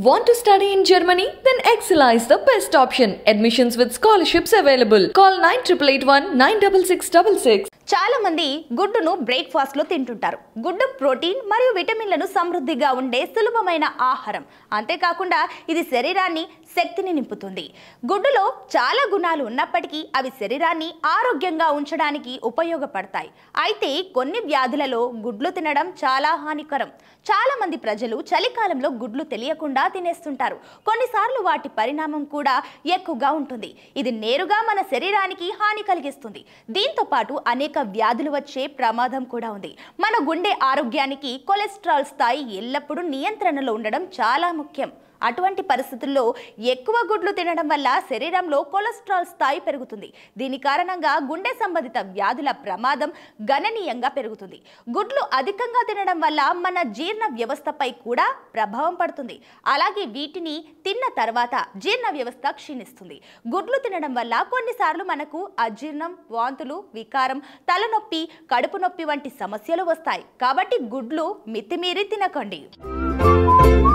Want to study in Germany? Then Excella is the best option. Admissions with scholarships available. Call 9881 96666. చాలా మంది గుడ్డును breakfast లో తింటుంటారు గుడ్డు ప్రోటీన్ మరియు విటమిన్లను సమృద్ధిగా ఉండే సులభమైన ఆహారం అంతేకాకుండా ఇది శరీరాన్ని శక్తిని నింపుతుంది గుడ్డులో చాలా గుణాలు ఉన్నప్పటికీ అవి శరీరాన్ని ఆరోగ్యంగా ఉంచడానికి ఉపయోగపడతాయి అయితే కొన్ని వ్యాధులలో గుడ్లు తినడం చాలా హానికరం చాలా మంది ప్రజలు చలికాలంలో గుడ్లు తెలియకుండా తినేస్తుంటారు కొన్నిసార్లు వాటి పరిణామం కూడా ఎక్కువగా ఉంటుంది ఇది నేరుగా మన శరీరానికి హాని కలిగిస్తుంది దీంతో పాటు అనేక వ్యాధులు వచ్చే ప్రమాదం కూడా ఉంది మన గుండె ఆరోగ్యానికి కొలెస్ట్రాల్ స్థాయి ఎల్లప్పుడూ నియంత్రణలో ఉండడం చాలా ముఖ్యం అటువంటి పరిస్థితుల్లో ఎక్కువ గుడ్లు తినడం వల్ల శరీరంలో కొలెస్ట్రాల్ స్థాయి పెరుగుతుంది దీని కారణంగా గుండె సంబంధిత వ్యాధుల ప్రమాదం గణనీయంగా పెరుగుతుంది గుడ్లు అధికంగా తినడం వల్ల మన జీర్ణ వ్యవస్థపై కూడా ప్రభావం పడుతుంది అలాగే వీటిని తిన్న తర్వాత జీర్ణ వ్యవస్థ క్షీణిస్తుంది గుడ్లు తినడం వల్ల కొన్నిసార్లు మనకు అజీర్ణం వాంతులు వికారం తలనొప్పి కడుపు నొప్పి వంటి సమస్యలు వస్తాయి కాబట్టి గుడ్లు మితిమీరి తినకండి